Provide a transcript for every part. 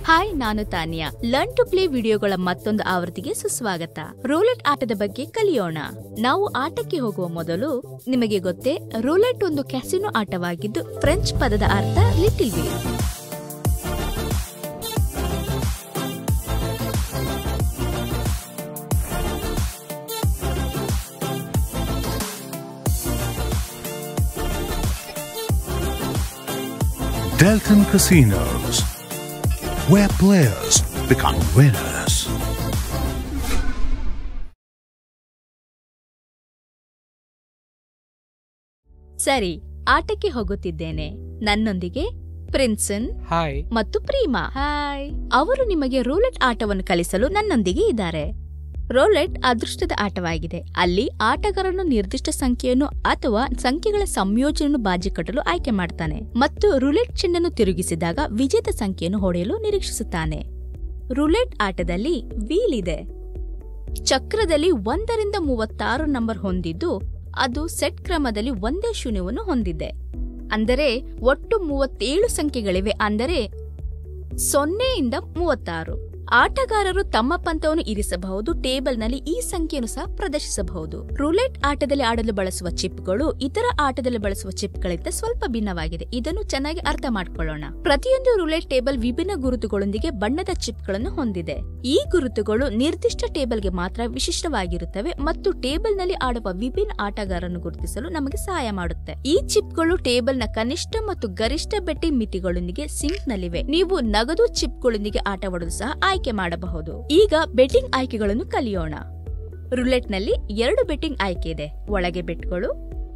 Hi ನಾನು Tanya learn to play ವಿಡಿಯೋಗಳ ಮತ್ತೊಂದು ಆವೃತ್ತಿಗೆ ಸುಸ್ವಾಗತ ರೂಲೆಟ್ ಆಟದ ಬಗ್ಗೆ ಕಲಿಯೋಣ ನಾವು ಆಟಕ್ಕೆ ಹೋಗುವ ಮೊದಲು ನಿಮಗೆ ಗೊತ್ತೇ ರೂಲೆಟ್ ಒಂದು ಕ್ಯಾಸಿನೋ ಆಟವಾಗಿದ್ದು ಫ್ರೆಂಚ್ ಪದದ ಅರ್ಥ little wheel Delton Casinos, where players become winners. ಸರಿ ಆಟಕ್ಕೆ ಹೋಗುತ್ತಿದ್ದೇನೆ ನನ್ನೊಂದಿಗೆ ಪ್ರಿನ್ಸನ್ ಹಾಯ್ ಮತ್ತು ಪ್ರೀಮಾ ಹಾಯ್ ಅವರು ನಿಮಗೆ ರೂಲೆಟ್ ಆಟವನ್ನು ಕಲಿಸಲು ನನ್ನೊಂದಿಗೆ ಇದ್ದಾರೆ ರೋಲೆಟ್ ಅದೃಷ್ಟದ ಆಟವಾಗಿದೆ ಅಲ್ಲಿ ಆಟಗಾರನು ನಿರ್ದಿಷ್ಟ ಸಂಖ್ಯೆಯನ್ನು ಅಥವಾ ಸಂಖ್ಯೆಗಳ ಸಂಯೋಜನೆಯನ್ನು ಬಾಜಿ ಕಟ್ಟಲು ಆಯ್ಕೆ ಮಾಡ್ತಾನೆ ಮತ್ತು ರುಲೆಟ್ ಚೆಂಡನ್ನು ತಿರುಗಿಸಿದಾಗ ವಿಜೇತ ಸಂಖ್ಯೆಯನ್ನು ಹೊಡೆಯಲು ನಿರೀಕ್ಷಿಸುತ್ತಾನೆ ರುಲೆಟ್ ಆಟದಲ್ಲಿ ವೀಲ್ ಇದೆ ಚಕ್ರದಲ್ಲಿ ಒಂದರಿಂದ ಮೂವತ್ತಾರು ನಂಬರ್ ಹೊಂದಿದ್ದು ಅದು ಸೆಟ್ ಕ್ರಮದಲ್ಲಿ ಒಂದೇ ಶೂನ್ಯವನ್ನು ಹೊಂದಿದೆ ಅಂದರೆ ಒಟ್ಟು ಮೂವತ್ತೇಳು ಸಂಖ್ಯೆಗಳಿವೆ ಅಂದರೆ ಸೊನ್ನೆಯಿಂದ ಮೂವತ್ತಾರು ಆಟಗಾರರು ತಮ್ಮ ಪಂತವನ್ನು ಇರಿಸಬಹುದು ಟೇಬಲ್ನಲ್ಲಿ ಈ ಸಂಖ್ಯೆಯನ್ನು ಸಹ ಪ್ರದರ್ಶಿಸಬಹುದು ರೂಲೆಟ್ ಆಟದಲ್ಲಿ ಆಡಲು ಬಳಸುವ ಚಿಪ್ಗಳು ಇತರ ಆಟದಲ್ಲಿ ಬಳಸುವ ಚಿಪ್ಗಳಿಂದ ಸ್ವಲ್ಪ ಭಿನ್ನವಾಗಿದೆ ಇದನ್ನು ಚೆನ್ನಾಗಿ ಅರ್ಥ ಮಾಡ್ಕೊಳ್ಳೋಣ ಪ್ರತಿಯೊಂದು ರೂಲೆಟ್ ಟೇಬಲ್ ವಿಭಿನ್ನ ಗುರುತುಗಳೊಂದಿಗೆ ಬಣ್ಣದ ಚಿಪ್ಗಳನ್ನು ಹೊಂದಿದೆ ಈ ಗುರುತುಗಳು ನಿರ್ದಿಷ್ಟ ಟೇಬಲ್ಗೆ ಮಾತ್ರ ವಿಶಿಷ್ಟವಾಗಿರುತ್ತವೆ ಮತ್ತು ಟೇಬಲ್ನಲ್ಲಿ ಆಡುವ ವಿಭಿನ್ನ ಆಟಗಾರರನ್ನು ಗುರುತಿಸಲು ನಮಗೆ ಸಹಾಯ ಮಾಡುತ್ತೆ ಈ ಚಿಪ್ಗಳು ಟೇಬಲ್ನ ಕನಿಷ್ಠ ಮತ್ತು ಗರಿಷ್ಠ ಬೆಟ್ಟಿಂಗ್ ಮಿತಿಗಳೊಂದಿಗೆ ಸಿಂಕ್ ನಲ್ಲಿವೆ ನೀವು ನಗದು ಚಿಪ್ಗಳೊಂದಿಗೆ ಆಟವಾಡಲು ಸಹ ಆಯ್ಕೆ ಮಾಡಬಹುದು ಈಗ ಬೆಟ್ಟಿಂಗ್ ಆಯ್ಕೆಗಳನ್ನು ಕಲಿಯೋಣ ರುಲೆಟ್ನಲ್ಲಿ ಎರಡು ಬೆಟ್ಟಿಂಗ್ ಆಯ್ಕೆ ಇದೆ ಒಳಗೆ ಬೆಟ್ಗಳು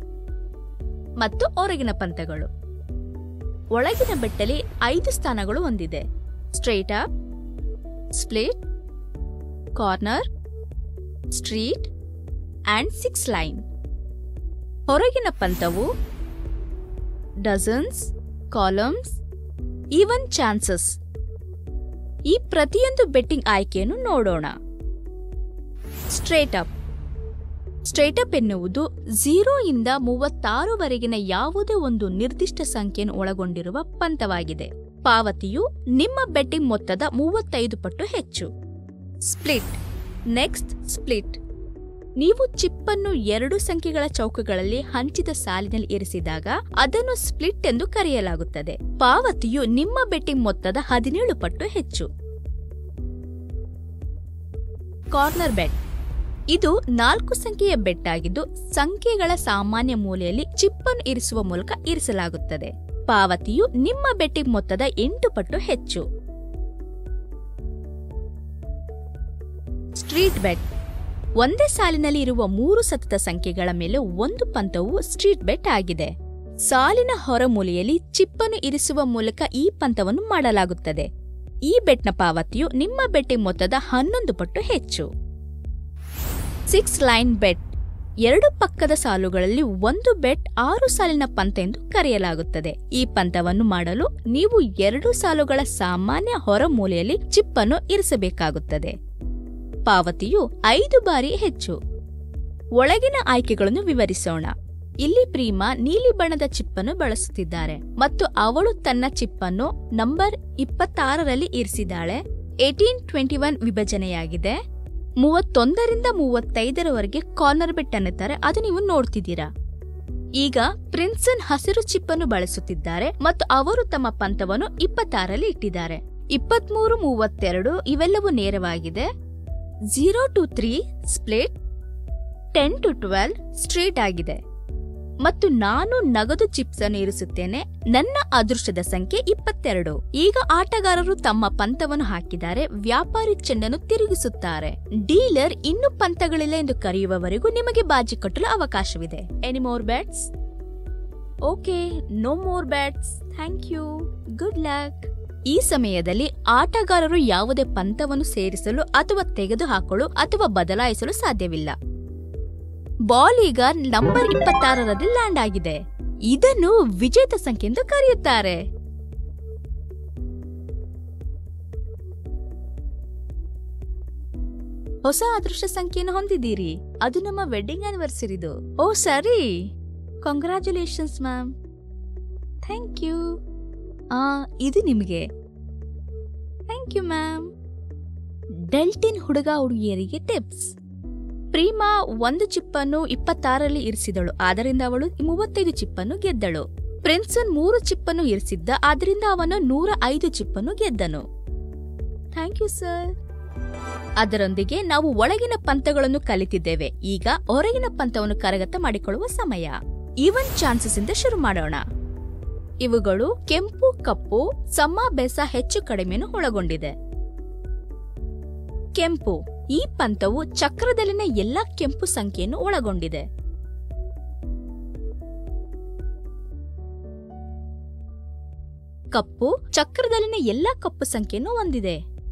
ಮತ್ತು ಹೊರಗಿನ ಪಂತಗಳು ಒಳಗಿನ ಬೆಟ್ಟಲ್ಲಿ ಐದು ಸ್ಥಾನಗಳು ಹೊಂದಿದೆ straight up split corner street and six line ಹೊರಗಿನ ಪಂತವು ಡಜನ್ಸ್ ಕಾಲಮ್ಸ್ ಈವನ್ ಚಾನ್ಸಸ್ ಈ ಪ್ರತಿಯೊಂದು ಬೆಟ್ಟಿಂಗ್ ಆಯ್ಕೆಯನ್ನು ನೋಡೋಣ ಸ್ಟ್ರೇಟ್ ಅಪ್ ಸ್ಟ್ರೇಟ್ ಅಪ್ ಎನ್ನುವುದು ಝೀರೋ ಇಂದ ಮೂವತ್ತಾರುವರೆಗಿನ ಯಾವುದೇ ಒಂದು ನಿರ್ದಿಷ್ಟ ಸಂಖ್ಯೆಯನ್ನು ಒಳಗೊಂಡಿರುವ ಪಂತವಾಗಿದೆ ಪಾವತಿಯು ನಿಮ್ಮ ಬೆಟ್ಟಿಂಗ್ ಮೊತ್ತದ ಮೂವತ್ತೈದು ಪಟ್ಟು ಹೆಚ್ಚು ಸ್ಪ್ಲಿಟ್ ನೆಕ್ಸ್ಟ್ ಸ್ಪ್ಲಿಟ್ ನೀವು ಚಿಪ್ ಅನ್ನು ಎರಡು ಸಂಖ್ಯೆಗಳ ಚೌಕಗಳಲ್ಲಿ ಹಂಚಿದ ಸಾಲಿನಲ್ಲಿ ಇರಿಸಿದಾಗ ಅದನ್ನು ಸ್ಪ್ಲಿಟ್ ಎಂದು ಕರೆಯಲಾಗುತ್ತದೆ ಪಾವತಿಯು ನಿಮ್ಮ ಬೆಟ್ಟಿಂಗ್ ಮೊತ್ತದ ಹದಿನೇಳು ಪಟ್ಟು ಹೆಚ್ಚು ಕಾರ್ನರ್ ಬೆಟ್ ಇದು ನಾಲ್ಕು ಸಂಖ್ಯೆಯ ಬೆಟ್ ಆಗಿದ್ದು ಸಂಖ್ಯೆಗಳ ಸಾಮಾನ್ಯ ಮೂಲೆಯಲ್ಲಿ ಚಿಪ್ ಅನ್ನು ಇರಿಸುವ ಮೂಲಕ ಇರಿಸಲಾಗುತ್ತದೆ ಪಾವತಿಯು ನಿಮ್ಮ ಬೆಟ್ಟಿಂಗ್ ಮೊತ್ತದ ಎಂಟು ಪಟ್ಟು ಹೆಚ್ಚು ಸ್ಟ್ರೀಟ್ ಬೆಟ್ ಒಂದೇ ಸಾಲಿನಲ್ಲಿ ಇರುವ ಮೂರು ಸತತ ಸಂಖ್ಯೆಗಳ ಮೇಲೆ ಒಂದು ಪಂತವು ಸ್ಟ್ರೀಟ್ ಬೆಟ್ ಆಗಿದೆ ಸಾಲಿನ ಹೊರಮೂಲೆಯಲ್ಲಿ ಚಿಪ್ಪನ್ನು ಇರಿಸುವ ಮೂಲಕ ಈ ಪಂತವನ್ನು ಮಾಡಲಾಗುತ್ತದೆ ಈ ಬೆಟ್ನ ಪಾವತಿಯು ನಿಮ್ಮ ಬೆಟ್ಟಿಂಗ್ ಮೊತ್ತದ ಹನ್ನೊಂದು ಪಟ್ಟು ಹೆಚ್ಚು ಸಿಕ್ಸ್ ಲೈನ್ ಬೆಟ್ ಎರಡು ಪಕ್ಕದ ಸಾಲುಗಳಲ್ಲಿ ಒಂದು ಬೆಟ್ ಆರು ಸಾಲಿನ ಪಂತ ಎಂದು ಕರೆಯಲಾಗುತ್ತದೆ ಈ ಪಂತವನ್ನು ಮಾಡಲು ನೀವು ಎರಡು ಸಾಲುಗಳ ಸಾಮಾನ್ಯ ಹೊರಮೂಲೆಯಲ್ಲಿ ಚಿಪ್ಪನ್ನು ಇರಿಸಬೇಕಾಗುತ್ತದೆ ಪಾವತಿಯು ಐದು ಬಾರಿ ಹೆಚ್ಚು ಒಳಗಿನ ಆಯ್ಕೆಗಳನ್ನು ವಿವರಿಸೋಣ ಇಲ್ಲಿ ಪ್ರೀಮಾ ನೀಲಿ ಬಣ್ಣದ ಚಿಪ್ಪನ್ನು ಬಳಸುತ್ತಿದ್ದಾರೆ ಮತ್ತು ಅವಳು ತನ್ನ ಚಿಪ್ಪನ್ನು ನಂಬರ್ ಇಪ್ಪತ್ತಾರರಲ್ಲಿ ಇರಿಸಿದ್ದಾಳೆ ಏಟೀನ್ ಟ್ವೆಂಟಿ ಒನ್ ವಿಭಜನೆಯಾಗಿದೆ ಮೂವತ್ತೊಂದರಿಂದ ಮೂವತ್ತೈದರವರೆಗೆ ಕಾರ್ನರ್ ಬೆಟ್ ಅನ್ನುತ್ತಾರೆ ಅದು ನೀವು ನೋಡ್ತಿದ್ದೀರಾ ಈಗ ಪ್ರಿನ್ಸನ್ ಹಸಿರು ಚಿಪ್ಪನ್ನು ಬಳಸುತ್ತಿದ್ದಾರೆ ಮತ್ತು ಅವರು ತಮ್ಮ ಪಂತವನ್ನು ಇಪ್ಪತ್ತಾರಲ್ಲಿ ಇಟ್ಟಿದ್ದಾರೆ ಇಪ್ಪತ್ಮೂರು ಮೂವತ್ತೆರಡು ಇವೆಲ್ಲವೂ ನೇರವಾಗಿದೆ zero to three split ten to twelve straight ಆಗಿದೆ ಮತ್ತು ನಾನು ನಗದು ಚಿಪ್ಸ್ ಅನ್ನು ಇರಿಸುತ್ತೇನೆ ನನ್ನ ಅದೃಷ್ಟದ ಸಂಖ್ಯೆ ಇಪ್ಪತ್ತೆರಡು ಈಗ ಆಟಗಾರರು ತಮ್ಮ ಪಂತವನ್ನು ಹಾಕಿದ್ದಾರೆ ವ್ಯಾಪಾರಿ ಚೆಂಡನ್ನು ತಿರುಗಿಸುತ್ತಾರೆ ಡೀಲರ್ ಇನ್ನು ಪಂತಗಳಿಲ್ಲ ಎಂದು ಕರೆಯುವವರೆಗೂ ನಿಮಗೆ ಬಾಜಿ ಕಟ್ಟಲು ಅವಕಾಶವಿದೆ any more bets okay no more bets thank you good luck ಈ ಸಮಯದಲ್ಲಿ ಆಟಗಾರರು ಯಾವುದೇ ಪಂತವನ್ನು ಸೇರಿಸಲು ಅಥವಾ ತೆಗೆದುಹಾಕಲು ಅಥವಾ ಬದಲಾಯಿಸಲು ಸಾಧ್ಯವಿಲ್ಲ ಬಾಲ್ ಈಗ ನಂಬರ್ ಇಪ್ಪತ್ತಾರರಲ್ಲಿ ಲ್ಯಾಂಡ್ ಆಗಿದೆ ಇದನ್ನು ವಿಜೇತ ಸಂಖ್ಯೆ ಎಂದು ಕರೆಯುತ್ತಾರೆ ಹೊಸ ಅದೃಷ್ಟ ಸಂಖ್ಯೆಯನ್ನು ಹೊಂದಿದ್ದೀರಿ ಅದು ನಮ್ಮ ವೆಡ್ಡಿಂಗ್ ಆನಿವರ್ಸರಿದು ಓ ಸರಿ ಕಂಗ್ರ್ಯಾಚುಲೇಷನ್ಸ್ ಮ್ಯಾಮ್ ಥ್ಯಾಂಕ್ ಯು ಆ ಇದು ನಿಮಗೆ thank thank you ma'am Deltin ಹುಡುಗ ಹುಡುಗಿಯರಿಗೆ ಟಿಪ್ಸ್ ಪ್ರೀಮಾ ಒಂದು ಚಿಪ್ಪನ್ನು ಇಪ್ಪತ್ತಾರಲ್ಲಿ ಇರಿಸಿದಳು ಆದ್ದರಿಂದ ಅವಳು ಮೂವತ್ತೈದು ಚಿಪ್ಪನ್ನು ಗೆದ್ದಳು ಪ್ರಿನ್ಸನ್ ಮೂರು ಚಿಪ್ಪನ್ನು ಇರಿಸಿದ್ದ ಆದ್ದರಿಂದ ಅವನು ನೂರ ಐದು ಚಿಪ್ಪನ್ನು ಗೆದ್ದನು ಥ್ಯಾಂಕ್ ಯು ಸರ್ ಅದರೊಂದಿಗೆ ನಾವು ಒಳಗಿನ ಪಂತಗಳನ್ನು ಕಲಿತಿದ್ದೇವೆ ಈಗ ಹೊರಗಿನ ಪಂತವನ್ನು ಕರಗತ ಮಾಡಿಕೊಳ್ಳುವ ಸಮಯ ಈವನ್ ಚಾನ್ಸಸ್ ಇಂದ ಶುರು ಮಾಡೋಣ ಇವುಗಳು ಕೆಂಪು ಕಪ್ಪು ಸಮ ಬೆಸ ಹೆಚ್ಚು ಕಡಿಮೆಯನ್ನು ಒಳಗೊಂಡಿದೆ ಕೆಂಪು ಈ ಪಂತವು ಚಕ್ರದಲ್ಲಿನ ಎಲ್ಲಾ ಕೆಂಪು ಸಂಖ್ಯೆಯನ್ನು ಒಳಗೊಂಡಿದೆ ಕಪ್ಪು ಚಕ್ರದಲ್ಲಿನ ಎಲ್ಲಾ ಕಪ್ಪು ಸಂಖ್ಯೆಯನ್ನು ಹೊಂದಿದೆ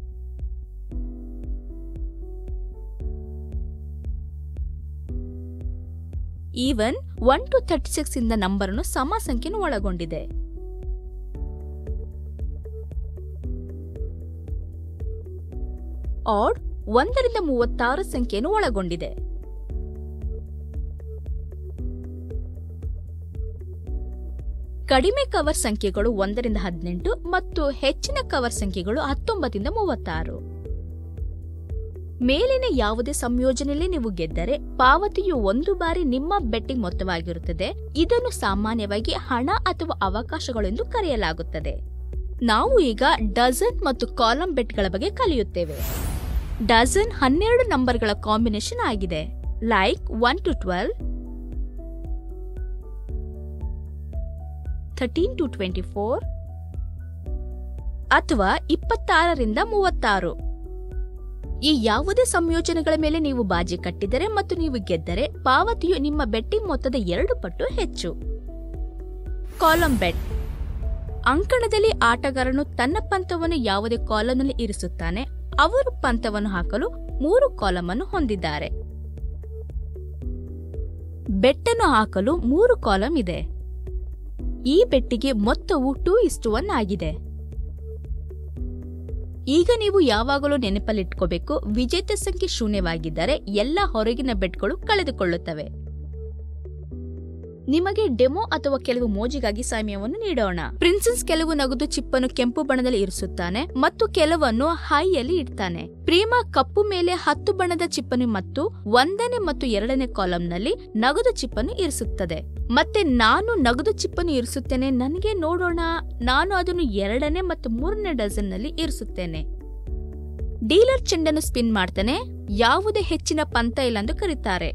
even one to thirty six ಇಂದ ನಂಬರನ್ನು ಸಮ ಸಂಖ್ಯೆಯನ್ನು ಒಳಗೊಂಡಿದೆ ಆಡ್ ಒಂದರಿಂದ ಮೂವತ್ತಾರು ಸಂಖ್ಯೆಯನ್ನು ಒಳಗೊಂಡಿದೆ ಕಡಿಮೆ ಕವರ್ ಸಂಖ್ಯೆಗಳು ಒಂದರಿಂದ ಹದಿನೆಂಟು ಮತ್ತು ಹೆಚ್ಚಿನ ಕವರ್ ಸಂಖ್ಯೆಗಳು ಹತ್ತೊಂಬತ್ತರಿಂದ ಮೂವತ್ತಾರು ಮೇಲಿನ ಯಾವುದೇ ಸಂಯೋಜನೆಯಲ್ಲಿ ನೀವು ಗೆದ್ದರೆ ಪಾವತಿಯು ಒಂದು ಬಾರಿ ನಿಮ್ಮ ಬೆಟ್ಟಿಂಗ್ ಮೊತ್ತವಾಗಿರುತ್ತದೆ ಇದನ್ನು ಸಾಮಾನ್ಯವಾಗಿ ಹಣ ಅಥವಾ ಅವಕಾಶಗಳೆಂದು ಕರೆಯಲಾಗುತ್ತದೆ ನಾವು ಈಗ ಡಜನ್ ಮತ್ತು ಕಾಲಂ ಬೆಟ್ಗಳ ಬಗ್ಗೆ ಕಲಿಯುತ್ತೇವೆ ಡಜನ್ ಹನ್ನೆರಡು ನಂಬರ್ಗಳ ಕಾಂಬಿನೇಷನ್ ಆಗಿದೆ like one to twelve thirteen to twenty four ಅಥವಾ ಇಪ್ಪತ್ತಾರರಿಂದ ಮೂವತ್ತಾರು ಈ ಯಾವುದೇ ಸಂಯೋಜನೆಗಳ ಮೇಲೆ ನೀವು ಬಾಜಿ ಕಟ್ಟಿದರೆ ಮತ್ತು ನೀವು ಗೆದ್ದರೆ ಪಾವತಿಯು ನಿಮ್ಮ ಬೆಟ್ಟಿಂಗ್ ಮೊತ್ತದ ಎರಡು ಪಟ್ಟು ಹೆಚ್ಚು ಕಾಲಂ ಬೆಟ್ ಅಂಕಣದಲ್ಲಿ ಆಟಗಾರನು ತನ್ನ ಪಂತವನ್ನು ಯಾವುದೇ ಕಾಲಂನಲ್ಲಿ ಇರಿಸುತ್ತಾನೆ ಅವರು ಪಂತವನ್ನು ಹಾಕಲು ಮೂರು ಕಾಲಂ ಅನ್ನು ಹೊಂದಿದ್ದಾರೆ ಬೆಟ್ಟನ್ನು ಹಾಕಲು ಮೂರು ಕಾಲಂ ಇದೆ ಈ ಬೆಟ್ಟಿಗೆ ಮೊತ್ತವು ಟೂ ಇಸ್ಟು ಒನ್ ಆಗಿದೆ ಈಗ ನೀವು ಯಾವಾಗಲೂ ನೆನಪಲ್ಲಿಟ್ಕೋಬೇಕು ವಿಜೇತ ಸಂಖ್ಯೆ ಶೂನ್ಯವಾಗಿದ್ದರೆ ಎಲ್ಲ ಹೊರಗಿನ ಬೆಟ್ಗಳು ಕಳೆದುಕೊಳ್ಳುತ್ತವೆ ನಿಮಗೆ ಡೆಮೋ ಅಥವಾ ಕೆಲವು ಮೋಜಿಗಾಗಿ ಸಮಯವನ್ನು ನೀಡೋಣ ಪ್ರಿನ್ಸೆಸ್ ಕೆಲವು ನಗದು ಚಿಪ್ಪನ್ನು ಕೆಂಪು ಬಣ್ಣದಲ್ಲಿ ಇರಿಸುತ್ತಾನೆ ಮತ್ತು ಕೆಲವನ್ನು ಹೈಯಲ್ಲಿ ಇಡ್ತಾನೆ ಪ್ರೇಮ ಕಪ್ಪು ಮೇಲೆ ಹತ್ತು ಬಣ್ಣದ ಚಿಪ್ಪನ್ನು ಮತ್ತು ಒಂದನೇ ಮತ್ತು ಎರಡನೇ ಕಾಲಂನಲ್ಲಿ ನಗದು ಚಿಪ್ಪನ್ನು ಇರಿಸುತ್ತದೆ ಮತ್ತೆ ನಾನು ನಗದು ಚಿಪ್ಪನ್ನು ಇರಿಸುತ್ತೇನೆ ನನಗೆ ನೋಡೋಣ ನಾನು ಅದನ್ನು ಎರಡನೇ ಮತ್ತು ಮೂರನೇ ಡಜನ್ ನಲ್ಲಿ ಇರಿಸುತ್ತೇನೆ ಡೀಲರ್ ಚೆಂಡನ್ನು ಸ್ಪಿನ್ ಮಾಡ್ತಾನೆ ಯಾವುದೇ ಹೆಚ್ಚಿನ ಪಂತ ಇಲ್ಲ ಎಂದು ಕರೀತಾರೆ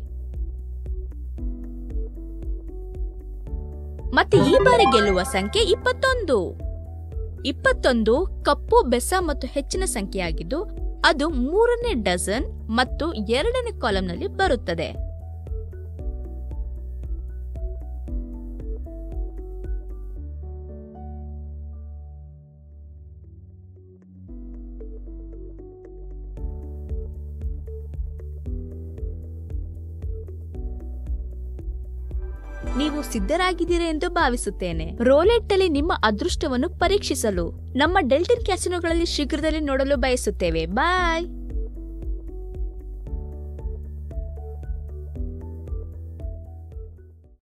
ಮತ್ತೆ ಈ ಬಾರಿ ಗೆಲ್ಲುವ ಸಂಖ್ಯೆ ಇಪ್ಪತ್ತೊಂದು ಇಪ್ಪತ್ತೊಂದು ಕಪ್ಪು ಬೆಸ ಮತ್ತು ಹೆಚ್ಚಿನ ಸಂಖ್ಯೆಯಾಗಿದ್ದು ಅದು ಮೂರನೇ ಡಜನ್ ಮತ್ತು ಎರಡನೇ ಕಾಲಂನಲ್ಲಿ ಬರುತ್ತದೆ ನೀವು ಸಿದ್ಧರಾಗಿದ್ದೀರಿ ಎಂದು ಭಾವಿಸುತ್ತೇನೆ ರೋಲೆಟ್ ಅಲ್ಲಿ ನಿಮ್ಮ ಅದೃಷ್ಟವನ್ನು ಪರೀಕ್ಷಿಸಲು ನಮ್ಮ ಡೆಲ್ಟಿನ್ ಕ್ಯಾಸಿನೋಗಳಲ್ಲಿ ಶೀಘ್ರದಲ್ಲಿ ನೋಡಲು ಬಯಸುತ್ತೇವೆ ಬಾಯ್